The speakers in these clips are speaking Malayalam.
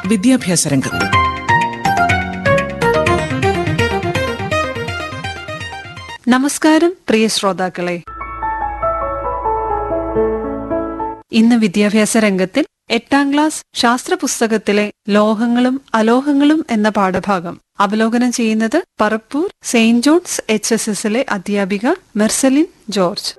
വിദ്യാഭ്യാസ രംഗം നമസ്കാരം പ്രിയ ശ്രോതാക്കളെ ഇന്ന് വിദ്യാഭ്യാസ രംഗത്തിൽ എട്ടാം ക്ലാസ് ശാസ്ത്ര പുസ്തകത്തിലെ ലോഹങ്ങളും അലോഹങ്ങളും എന്ന പാഠഭാഗം അവലോകനം ചെയ്യുന്നത് Parappur saint John's H S എസിലെ അധ്യാപിക മെർസലിൻ ജോർജ്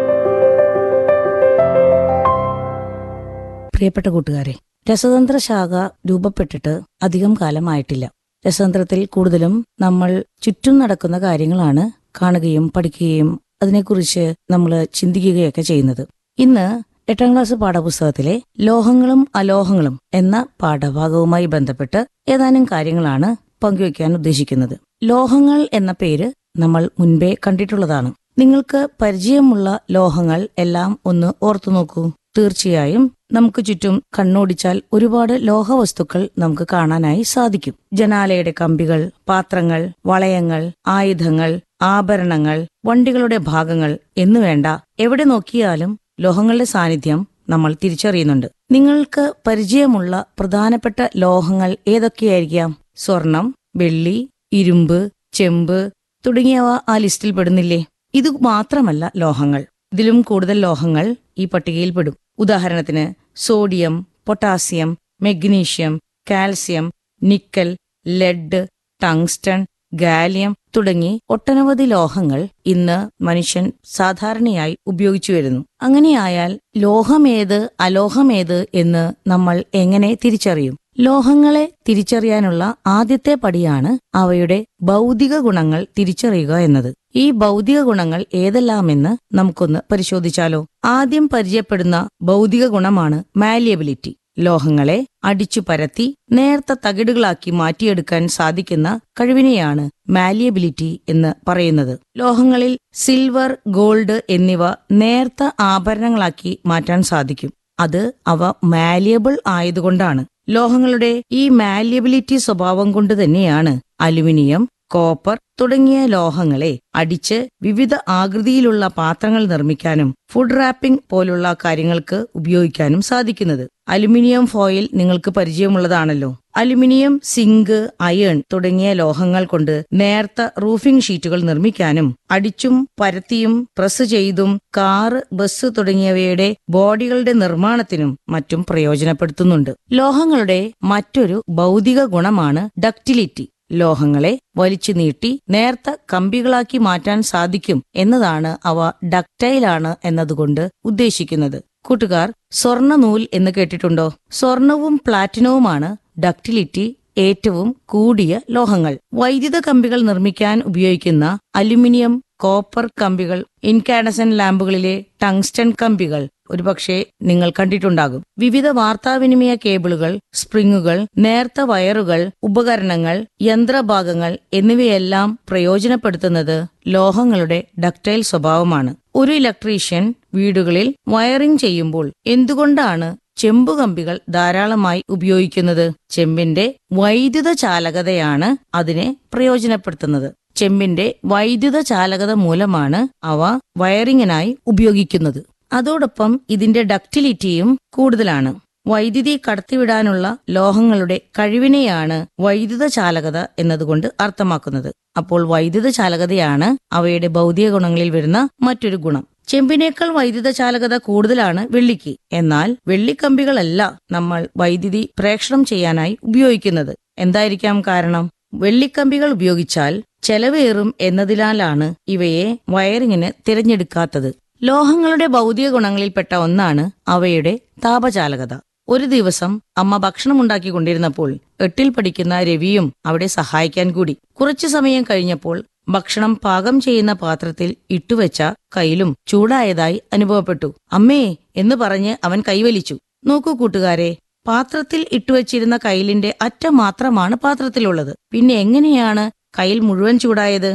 പ്രിയപ്പെട്ട കൂട്ടുകാരെ രസതന്ത്ര ശാഖ രൂപപ്പെട്ടിട്ട് അധികം കാലമായിട്ടില്ല രസതന്ത്രത്തിൽ കൂടുതലും നമ്മൾ ചുറ്റും നടക്കുന്ന കാര്യങ്ങളാണ് കാണുകയും പഠിക്കുകയും അതിനെക്കുറിച്ച് നമ്മൾ ചിന്തിക്കുകയൊക്കെ ചെയ്യുന്നത് ഇന്ന് എട്ടാം ക്ലാസ് പാഠപുസ്തകത്തിലെ ലോഹങ്ങളും അലോഹങ്ങളും എന്ന പാഠഭാഗവുമായി ബന്ധപ്പെട്ട് ഏതാനും കാര്യങ്ങളാണ് പങ്കുവയ്ക്കാൻ ഉദ്ദേശിക്കുന്നത് ലോഹങ്ങൾ എന്ന പേര് നമ്മൾ മുൻപേ കണ്ടിട്ടുള്ളതാണ് നിങ്ങൾക്ക് പരിചയമുള്ള ലോഹങ്ങൾ എല്ലാം ഒന്ന് ഓർത്തു നോക്കൂ തീർച്ചയായും നമുക്ക് ചുറ്റും കണ്ണോടിച്ചാൽ ഒരുപാട് ലോഹവസ്തുക്കൾ നമുക്ക് കാണാനായി സാധിക്കും ജനാലയുടെ കമ്പികൾ പാത്രങ്ങൾ വളയങ്ങൾ ആയുധങ്ങൾ ആഭരണങ്ങൾ വണ്ടികളുടെ ഭാഗങ്ങൾ എന്നുവേണ്ട എവിടെ നോക്കിയാലും ലോഹങ്ങളുടെ സാന്നിധ്യം നമ്മൾ തിരിച്ചറിയുന്നുണ്ട് നിങ്ങൾക്ക് പരിചയമുള്ള പ്രധാനപ്പെട്ട ലോഹങ്ങൾ ഏതൊക്കെയായിരിക്കാം സ്വർണം വെള്ളി ഇരുമ്പ് ചെമ്പ് തുടങ്ങിയവ ആ ലിസ്റ്റിൽ പെടുന്നില്ലേ ഇത് മാത്രമല്ല ലോഹങ്ങൾ ഇതിലും കൂടുതൽ ലോഹങ്ങൾ ഈ പട്ടികയിൽ പെടും ഉദാഹരണത്തിന് sodium potassium magnesium calcium nickel lead tungsten gallium തുടങ്ങി ഒട്ടനവധി ലോഹങ്ങൾ ഇന്ന് മനുഷ്യൻ സാധാരണയായി ഉപയോഗിച്ചു വരുന്നു അങ്ങനെയായാൽ ലോഹമേത് അലോഹമേത് എന്ന് നമ്മൾ എങ്ങനെ തിരിച്ചറിയും ലോഹങ്ങളെ തിരിച്ചറിയാനുള്ള ആദ്യത്തെ പടിയാണ് അവയുടെ ഭൗതിക ഗുണങ്ങൾ തിരിച്ചറിയുക എന്നത് ഈ ഭൗതിക ഗുണങ്ങൾ ഏതെല്ലാമെന്ന് നമുക്കൊന്ന് പരിശോധിച്ചാലോ ആദ്യം പരിചയപ്പെടുന്ന ഭൗതിക ഗുണമാണ് മാലിയബിലിറ്റി ലോഹങ്ങളെ അടിച്ചു പരത്തി നേർത്ത തകിടുകളാക്കി മാറ്റിയെടുക്കാൻ സാധിക്കുന്ന കഴിവിനെയാണ് മാലിയബിലിറ്റി എന്ന് പറയുന്നത് ലോഹങ്ങളിൽ സിൽവർ ഗോൾഡ് എന്നിവ നേർത്ത ആഭരണങ്ങളാക്കി മാറ്റാൻ സാധിക്കും അത് അവ മാലിയബിൾ ആയതുകൊണ്ടാണ് ലോഹങ്ങളുടെ ഈ മാലിയബിലിറ്റി സ്വഭാവം കൊണ്ട് തന്നെയാണ് അലുമിനിയം കോപ്പർ തുടങ്ങിയ ലോഹങ്ങളെ അടിച്ച് വിവിധ ആകൃതിയിലുള്ള പാത്രങ്ങൾ നിർമ്മിക്കാനും ഫുഡ് റാപ്പിംഗ് പോലുള്ള കാര്യങ്ങൾക്ക് ഉപയോഗിക്കാനും സാധിക്കുന്നത് അലുമിനിയം ഫോയിൽ നിങ്ങൾക്ക് പരിചയമുള്ളതാണല്ലോ അലുമിനിയം സിങ്ക് അയൺ തുടങ്ങിയ ലോഹങ്ങൾ കൊണ്ട് നേർത്ത റൂഫിംഗ് ഷീറ്റുകൾ നിർമ്മിക്കാനും അടിച്ചും പരത്തിയും പ്രസ് ചെയ്തും കാറ് ബസ് തുടങ്ങിയവയുടെ ബോഡികളുടെ നിർമ്മാണത്തിനും മറ്റും പ്രയോജനപ്പെടുത്തുന്നുണ്ട് ലോഹങ്ങളുടെ മറ്റൊരു ഭൗതിക ഗുണമാണ് ഡക്റ്റിലിറ്റി ലോഹങ്ങളെ വലിച്ചു നീട്ടി നേർത്ത കമ്പികളാക്കി മാറ്റാൻ സാധിക്കും എന്നതാണ് അവ ഡക്റ്റൈലാണ് എന്നതുകൊണ്ട് ഉദ്ദേശിക്കുന്നത് കൂട്ടുകാർ സ്വർണ്ണനൂൽ എന്ന് കേട്ടിട്ടുണ്ടോ സ്വർണവും പ്ലാറ്റിനവുമാണ് ഡക്റ്റിലിറ്റി ഏറ്റവും കൂടിയ ലോഹങ്ങൾ വൈദ്യുത കമ്പികൾ നിർമ്മിക്കാൻ ഉപയോഗിക്കുന്ന അലുമിനിയം കോപ്പർ കമ്പികൾ ഇൻകാഡസൻ ലാമ്പുകളിലെ ടങ്സ്റ്റൺ കമ്പികൾ ഒരുപക്ഷെ നിങ്ങൾ കണ്ടിട്ടുണ്ടാകും വിവിധ വാർത്താവിനിമയ കേബിളുകൾ സ്പ്രിങ്ങുകൾ നേർത്ത വയറുകൾ ഉപകരണങ്ങൾ യന്ത്രഭാഗങ്ങൾ എന്നിവയെല്ലാം പ്രയോജനപ്പെടുത്തുന്നത് ലോഹങ്ങളുടെ ഡക്റ്റൈൽ സ്വഭാവമാണ് ഒരു ഇലക്ട്രീഷ്യൻ വീടുകളിൽ വയറിംഗ് ചെയ്യുമ്പോൾ എന്തുകൊണ്ടാണ് ചെമ്പുകമ്പികൾ ധാരാളമായി ഉപയോഗിക്കുന്നത് ചെമ്പിന്റെ വൈദ്യുത ചാലകതയാണ് അതിനെ പ്രയോജനപ്പെടുത്തുന്നത് ചെമ്പിന്റെ വൈദ്യുത ചാലകത മൂലമാണ് അവ വയറിങ്ങിനായി ഉപയോഗിക്കുന്നത് അതോടൊപ്പം ഇതിന്റെ ഡക്റ്റിലിറ്റിയും കൂടുതലാണ് വൈദ്യുതി കടത്തിവിടാനുള്ള ലോഹങ്ങളുടെ കഴിവിനെയാണ് വൈദ്യുത ചാലകത എന്നതുകൊണ്ട് അർത്ഥമാക്കുന്നത് അപ്പോൾ വൈദ്യുത ചാലകതയാണ് അവയുടെ ഭൗതിക ഗുണങ്ങളിൽ വരുന്ന മറ്റൊരു ഗുണം ചെമ്പിനേക്കാൾ വൈദ്യുത ചാലകത കൂടുതലാണ് വെള്ളിക്ക് എന്നാൽ വെള്ളിക്കമ്പികളല്ല നമ്മൾ വൈദ്യുതി പ്രേക്ഷണം ചെയ്യാനായി ഉപയോഗിക്കുന്നത് എന്തായിരിക്കാം കാരണം വെള്ളിക്കമ്പികൾ ഉപയോഗിച്ചാൽ ചെലവേറും എന്നതിനാലാണ് ഇവയെ വയറിങ്ങിന് തിരഞ്ഞെടുക്കാത്തത് ലോഹങ്ങളുടെ ഭൗതിക ഗുണങ്ങളിൽപ്പെട്ട ഒന്നാണ് അവയുടെ താപചാലകത ഒരു ദിവസം അമ്മ ഭക്ഷണം ഉണ്ടാക്കിക്കൊണ്ടിരുന്നപ്പോൾ എട്ടിൽ പഠിക്കുന്ന രവിയും അവിടെ സഹായിക്കാൻ കൂടി കുറച്ചു സമയം കഴിഞ്ഞപ്പോൾ ഭക്ഷണം പാകം ചെയ്യുന്ന പാത്രത്തിൽ ഇട്ടുവെച്ച കയ്യിലും ചൂടായതായി അനുഭവപ്പെട്ടു അമ്മേ എന്ന് പറഞ്ഞ് അവൻ കൈവലിച്ചു നോക്കൂ കൂട്ടുകാരെ പാത്രത്തിൽ ഇട്ടുവച്ചിരുന്ന കയ്യിലിന്റെ അറ്റം മാത്രമാണ് പാത്രത്തിലുള്ളത് പിന്നെ എങ്ങനെയാണ് കയ്യിൽ മുഴുവൻ ചൂടായത്